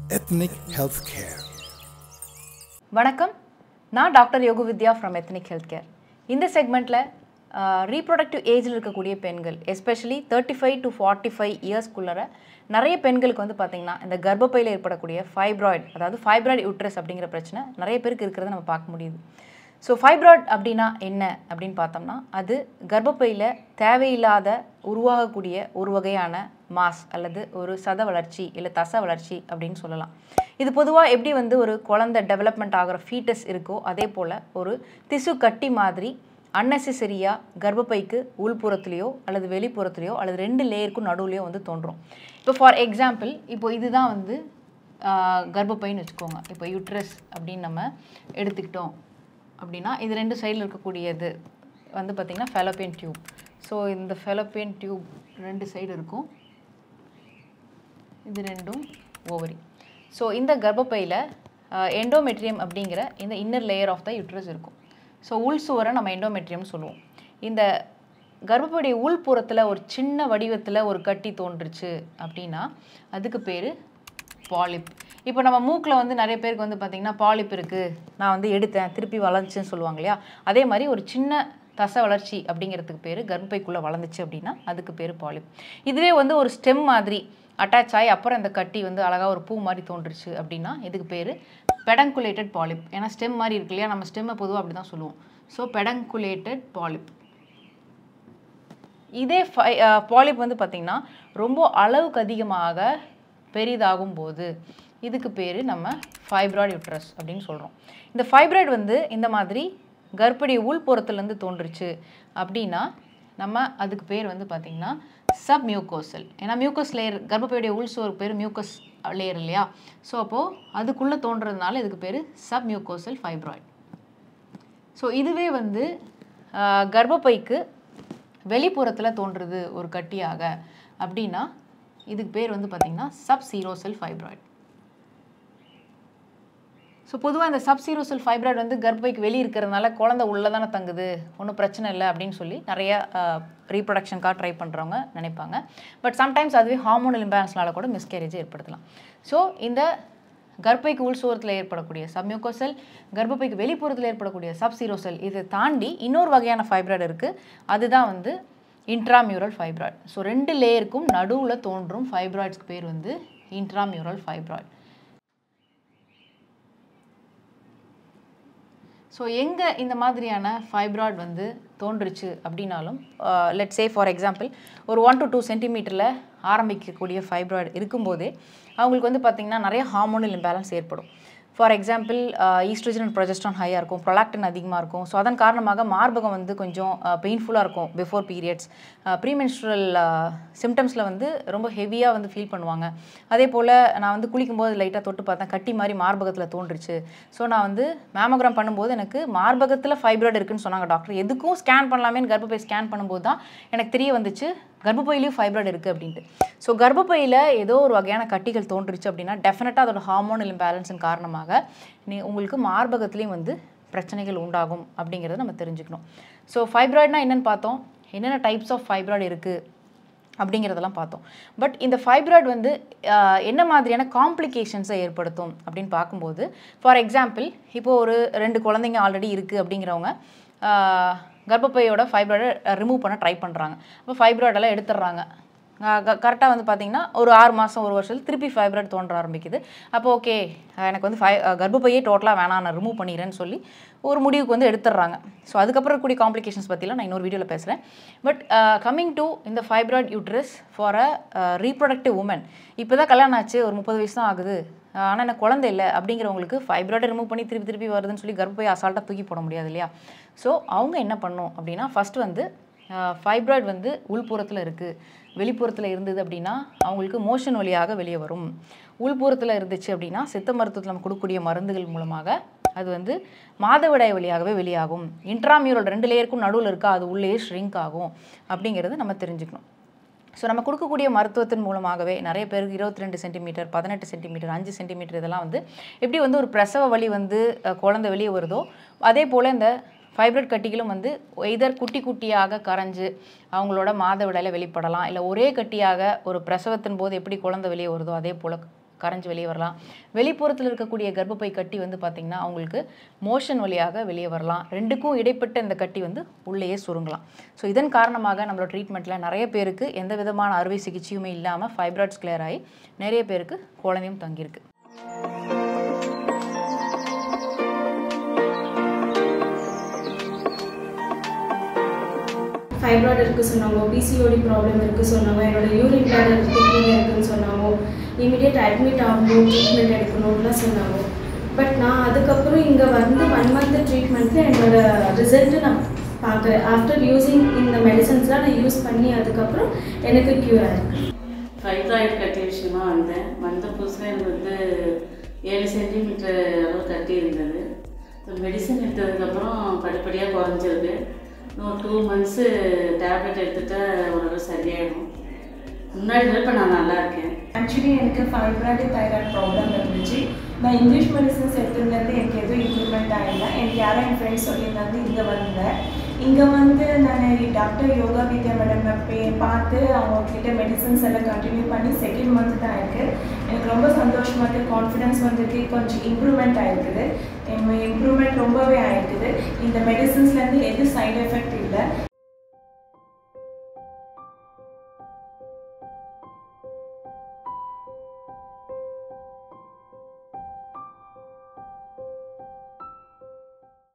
Ethnic Healthcare. வணக்கம் நான் doctor Yogu Vidya from Ethnic Health Care இந்த செக்மெண்ட்டில் ரீப்ரொடக்டிவ் ஏஜில் இருக்கக்கூடிய பெண்கள் especially thirty five to forty five இயர்ஸ்க்குள்ளர நிறைய பெண்களுக்கு வந்து பார்த்திங்கன்னா இந்த கர்ப்பப்பையில் ஏற்படக்கூடிய ஃபைப்ராய்டு அதாவது ஃபைப்ராய்டு யூட்ரஸ் அப்படிங்கிற பிரச்சனை நிறைய பேருக்கு இருக்கிறத நம்ம பார்க்க முடியுது ஸோ ஃபைப்ராய்ட் அப்படின்னா என்ன அப்படின்னு பார்த்தோம்னா அது கர்ப்பப்பையில் தேவையில்லாத உருவாகக்கூடிய ஒரு வகையான மாஸ் அல்லது ஒரு சத வளர்ச்சி இல்லை தச வளர்ச்சி அப்படின்னு சொல்லலாம் இது பொதுவாக எப்படி வந்து ஒரு குழந்தை டெவலப்மெண்ட் ஆகிற ஃபீட்டஸ் இருக்கோ அதே போல் ஒரு திசு கட்டி மாதிரி அன்னெசரியாக கர்ப்பப்பைக்கு உள்புறத்துலேயோ அல்லது வெளிப்புறத்துலையோ அல்லது ரெண்டு லேயருக்கும் நடுவுலையோ வந்து தோன்றும் இப்போ ஃபார் எக்ஸாம்பிள் இப்போ இதுதான் வந்து ஆஹ், கர்ப்பப்பைன்னு வச்சுக்கோங்க இப்போ யூட்ரஸ் அப்படின்னு நம்ம எடுத்துக்கிட்டோம் அப்படின்னா இது ரெண்டு சைடில் இருக்கக்கூடியது வந்து பார்த்திங்கன்னா ஃபெலோப்பியன் டியூப் ஸோ இந்த ஃபெலோப்பியன் டியூப் ரெண்டு சைடு இருக்கும் இது ரெண்டும் ஓவரி ஸோ இந்த கர்ப்பப்பையில் எண்டோமெட்ரியம் அப்படிங்கிற இந்த inner layer of the uterus இருக்கும் ஸோ உள் சுவரை நம்ம எண்டோமெட்ரியம்னு சொல்லுவோம் இந்த கர்ப்பப்பையுடைய உள்புறத்தில் ஒரு சின்ன வடிவத்தில் ஒரு கட்டி தோன்றுச்சு அப்படின்னா அதுக்கு பேர் பாலிப் இப்போ நம்ம மூக்கில் வந்து நிறைய பேருக்கு வந்து பார்த்திங்கன்னா பாலிப் இருக்குது நான் வந்து எடுத்தேன் திருப்பி வளர்ந்துச்சுன்னு சொல்லுவாங்க இல்லையா அதே மாதிரி ஒரு சின்ன தசை வளர்ச்சி அப்படிங்கிறதுக்கு பேர் கர்ப்பைக்குள்ளே வளர்ந்துச்சு அப்படின்னா அதுக்கு பேர் பாலிப் இதுவே வந்து ஒரு ஸ்டெம் மாதிரி அட்டாச் ஆகி அப்புறம் இந்த கட்டி வந்து அழகாக ஒரு பூ மாதிரி தோன்றுச்சு அப்படின்னா இதுக்கு பேர் பெடங்குலேட்டட் பாலிப் ஏன்னா ஸ்டெம் மாதிரி இருக்கு இல்லையா நம்ம ஸ்டெம்மை பொதுவாக அப்படி தான் சொல்லுவோம் ஸோ பெடங்குலேட்டட் பாலிப் இதே ஃபை பாலிப் வந்து பார்த்திங்கன்னா ரொம்ப அளவுக்கு அதிகமாக பெரிதாகும் போது இதுக்கு பேர் நம்ம ஃபைப்ராய்டு யூட்ரஸ் அப்படின்னு சொல்கிறோம் இந்த ஃபைப்ராய்டு வந்து இந்த மாதிரி கர்ப்படி உள்புறத்துலேருந்து தோன்றுச்சு அப்படின்னா நம்ம அதுக்கு பேர் வந்து பார்த்திங்கன்னா சப் மியூக்கோசல் ஏன்னா மியூக்கஸ் லேயர் கர்ப்பப்பையுடைய உள் சோறு பேர் மியூக்கஸ் லேயர் இல்லையா ஸோ அப்போது அதுக்குள்ளே தோன்றதுனால இதுக்கு பேர் சப் மியூக்கோசல் ஃபைப்ராய்டு ஸோ இதுவே வந்து ஆஹ், கர்ப்பப்பைக்கு வெளிப்புறத்தில் தோன்றுறது ஒரு கட்டியாக அப்படின்னா இதுக்கு பேர் வந்து பார்த்திங்கன்னா சப் சீரோசெல் ஃபைப்ராய்டு ஸோ பொதுவாக இந்த சப் சீரோசெல் ஃபைப்ராய்டு வந்து கர்ப்பைக்கு வெளியே இருக்கிறதுனால குழந்தை உள்ளே தானே தங்குது ஒன்றும் பிரச்சனை இல்லை அப்படின்னு சொல்லி நிறைய ரீப்ரொடக்ஷனுக்காக ட்ரை பண்ணுறவங்க நினைப்பாங்க பட் சம்டைம்ஸ் அதுவே ஹார்மோனல் இம்பேலன்ஸ்னால கூட மிஸ்கேரேஜ் ஏற்படுத்தலாம் ஸோ இந்த கர்ப்பைக்கு உள்சுவரத்தில் ஏற்படக்கூடிய சப்மியூக்கோசெல் கர்ப்பப்பைக்கு வெளிப்புறத்தில் ஏற்படக்கூடிய சப்சீரோசெல் இதை தாண்டி இன்னொரு வகையான ஃபைப்ராய்டு இருக்குது அதுதான் வந்து இன்ட்ராமியூரல் ஃபைப்ராய்டு ஸோ ரெண்டு லேயருக்கும் நடுவில் தோன்றும் ஃபைப்ராய்ட்ஸ்க்கு பேர் வந்து இன்ட்ராமியூரல் ஃபைப்ராய்டு ஸோ எங்கே இந்த மாதிரியான ஃபைப்ராய்ட் வந்து தோன்றுச்சு அப்படின்னாலும் லெட் சே ஃபார் எக்ஸாம்பிள் ஒரு ஒன் டு டூ சென்டிமீட்டரில் ஆரம்பிக்கக்கூடிய ஃபைப்ராய்டு இருக்கும்போதே அவங்களுக்கு வந்து பார்த்திங்கன்னா நிறைய ஹார்மோனல் இம்பேலன்ஸ் ஏற்படும் for example estrogen and progesterone ஹையாக இருக்கும் ப்ரொலாக்டின் அதிகமாக இருக்கும் ஸோ அதன் காரணமாக மார்பகம் வந்து கொஞ்சம் பெயின்ஃபுல்லாக இருக்கும் பிஃபோர் பீரியட்ஸ் ப்ரீமென்ஸ்ட்ரல் சிம்டம்ஸில் வந்து ரொம்ப ஹெவியாக வந்து ஃபீல் பண்ணுவாங்க அதே போல் நான் வந்து குளிக்கும்போது லைட்டாக தொட்டு பார்த்தேன் கட்டி மாதிரி மார்பகத்தில் தோன்றுச்சு ஸோ நான் வந்து மேமோகிராம் பண்ணும்போது எனக்கு மார்பகத்தில் ஃபைப்ராய்டு இருக்குன்னு சொன்னாங்க டாக்டர் எதுக்கும் ஸ்கேன் பண்ணலாமேன்னு கர்ப்பப்பை ஸ்கேன் பண்ணும்போது தான் எனக்கு தெரிய வந்துச்சு கர்ப்பப்பையிலையும் ஃபைப்ராய்டு இருக்குது அப்படின்ட்டு ஸோ கர்ப்பப்பையில் ஏதோ ஒரு வகையான கட்டிகள் தோன்றுச்சு அப்படின்னா டெஃபினட்டாக அதோட ஹார்மோனல் இம்பேலன்ஸின் காரணமாக நீ உங்களுக்கு மார்பகத்துலேயும் வந்து பிரச்சனைகள் உண்டாகும் அப்படிங்கிறத நம்ம தெரிஞ்சுக்கணும் ஸோ ஃபைப்ராய்டுனா என்னென்னு பார்த்தோம் என்னென்ன டைப்ஸ் ஆஃப் ஃபைப்ராய்டு இருக்குது அப்படிங்கிறதெல்லாம் பார்த்தோம் பட் இந்த ஃபைப்ராய்டு வந்து ஆஹ், என்ன மாதிரியான காம்ப்ளிகேஷன்ஸை ஏற்படுத்தும் அப்படின்னு பார்க்கும்போது ஃபார் எக்ஸாம்பிள் இப்போ ஒரு ரெண்டு குழந்தைங்க ஆல்ரெடி இருக்குது அப்படிங்கிறவங்க ஆஹ், கர்ப்பப்பையோட ஃபைப்ராய்டை ரிமூவ் பண்ண ட்ரை பண்ணுறாங்க அப்போ ஃபைப்ராய்டெல்லாம் எடுத்துடுறாங்க கரெக்டாக வந்து பார்த்தீங்கன்னா ஒரு ஆறு மாதம் ஒரு வருஷத்தில் திருப்பி ஃபைப்ராய்டு தோன்ற ஆரம்பிக்குது அப்போ ஓகே எனக்கு வந்து ஃபை கர்ப்பப்பையே டோட்டலாக வேணாம் நான் ரிமூவ் பண்ணிடுறேன்னு சொல்லி ஒரு முடிவுக்கு வந்து எடுத்துடுறாங்க ஸோ அதுக்கப்புறம் இருக்கக்கூடிய காம்ப்ளிகேஷன்ஸ் பற்றிலாம் நான் இன்னொரு வீடியோவில் பேசுகிறேன் பட் கம்மிங் டு இந்த fibroid uterus for a reproductive woman இப்போ தான் கல்யாணம் ஆச்சு ஒரு முப்பது வயசு தான் ஆகுது ஆனால் எனக்கு குழந்தை இல்லை அப்படிங்கிறவங்களுக்கு ஃபைப்ராய்டை ரிமூவ் பண்ணி திருப்பி திருப்பி வருதுன்னு சொல்லி கர்ப்பப்பை அசால்ட்டாக தூக்கி போட முடியாது இல்லையா ஸோ அவங்க என்ன பண்ணும் அப்படின்னா ஃபஸ்ட்டு வந்து ஃபைப்ராய்டு வந்து உள்புறத்தில் இருக்குது வெளிப்புறத்தில் இருந்தது அப்படின்னா அவங்களுக்கு மோஷன் வழியாக வெளியே வரும் உள்புறத்தில் இருந்துச்சு அப்படின்னா சித்த மருத்துவத்தில் நம்ம கொடுக்கக்கூடிய மருந்துகள் மூலமாக அது வந்து மாதவிடாய் வழியாகவே வெளியாகும் இன்ட்ராமியூரல் ரெண்டு லேயருக்கும் நடுவில் இருக்கா அது உள்ளே ஷ்ரிங்க் ஆகும் அப்படிங்கிறத நம்ம தெரிஞ்சுக்கணும் ஸோ நம்ம கொடுக்கக்கூடிய மருத்துவத்தின் மூலமாகவே நிறைய பேருக்கு இருபத்தி ரெண்டு சென்டிமீட்டர் பதினெட்டு சென்டிமீட்டர் அஞ்சு சென்டிமீட்டர் இதெல்லாம் வந்து எப்படி வந்து ஒரு பிரசவ வலி வந்து அஹ், குழந்தை வெளியே வருதோ அதே போல் இந்த ஃபைப்ரட் கட்டிகளும் வந்து எதர் குட்டி குட்டியாக கரைஞ்சு அவங்களோட மாதவிடாயில் வெளிப்படலாம் இல்லை ஒரே கட்டியாக ஒரு பிரசவத்தின் போது எப்படி குழந்தை வெளியே வருதோ அதே போல் கரைஞ்சு வெளியே வரலாம் வெளிப்புறத்தில் இருக்கக்கூடிய கர்ப்பப்பை கட்டி வந்து பார்த்திங்கன்னா அவங்களுக்கு மோஷன் வழியாக வெளியே வரலாம் ரெண்டுக்கும் இடைப்பட்ட இந்த கட்டி வந்து உள்ளேயே சுருங்கலாம் ஸோ இதன் காரணமாக நம்மளோட ட்ரீட்மெண்ட்டில் நிறைய பேருக்கு எந்த விதமான அறுவை சிகிச்சையுமே இல்லாமல் ஃபைப்ராய்ட்ஸ் கிளியர் ஆகி நிறைய பேருக்கு குழந்தையும் தங்கியிருக்கு ஃபைப்ராய்டு இருக்குது சொன்னாங்க பிசிஓடி ப்ராப்ளம் இருக்குது சொன்னாங்க என்னோட யூரின் பிளாடர் திக்னிங் இருக்குன்னு சொன்னாங்க இமீடியட் அட்மிட் ஆகணும் ட்ரீட்மெண்ட் எடுக்கணும்லாம் சொன்னாங்க பட் நான் அதுக்கப்புறம் இங்கே வந்து ஒன் மந்த் ட்ரீட்மெண்ட்டில் என்னோட ரிசல்ட்டு நான் பார்க்குறேன் ஆஃப்டர் யூஸிங் இந்த மெடிசன்ஸ்லாம் நான் யூஸ் பண்ணி அதுக்கப்புறம் எனக்கு க்யூர் ஆயிருக்கு ஃபைப்ராய்டு கட்டி விஷயமா வந்தேன் வந்த புதுசில் எனக்கு வந்து ஏழு சென்டிமீட்டர் அளவு கட்டி இருந்தது மெடிசன் எடுத்ததுக்கப்புறம் படிப்படியாக குறைஞ்சிருக்கு இன்னும் டூ மந்த்ஸு டேப்லெட் எடுத்துட்டா ஓரளவு சரியாயிடும் முன்னாடி விட இப்போ நான் நல்லா இருக்கேன் ஆக்சுவலி எனக்கு ஃபைப்ராய்டு தைராய்டு ப்ராப்ளம் இருந்துச்சு நான் இங்கிலீஷ் மெடிசன்ஸ் எடுத்துருந்தது எனக்கு எதுவும் இம்ப்ரூவ்மெண்ட் ஆகல எனக்கு யாரும் என் ஃப்ரெண்ட்ஸ் சொல்லியிருந்தாங்க இங்கே வந்தேன் இங்கே வந்து நான் டாக்டர் யோகா வித்யா மேடம் போய் பார்த்து அவங்க கிட்ட மெடிசன்ஸ் எல்லாம் கண்டினியூ பண்ணி செகண்ட் மந்த் தான் இருக்கு எனக்கு ரொம்ப சந்தோஷமாக இருக்குது கான்ஃபிடன்ஸ் வந்திருக்கு கொஞ்சம் இம்ப்ரூவ்மெண்ட் ஆயிருக்குது இம்ப்ரூவ்மெண்ட் ரொம்பவே ஆயிருக்குது இந்த மெடிசன்ஸ்லேருந்து எது சைடு எஃபெக்ட் இல்லை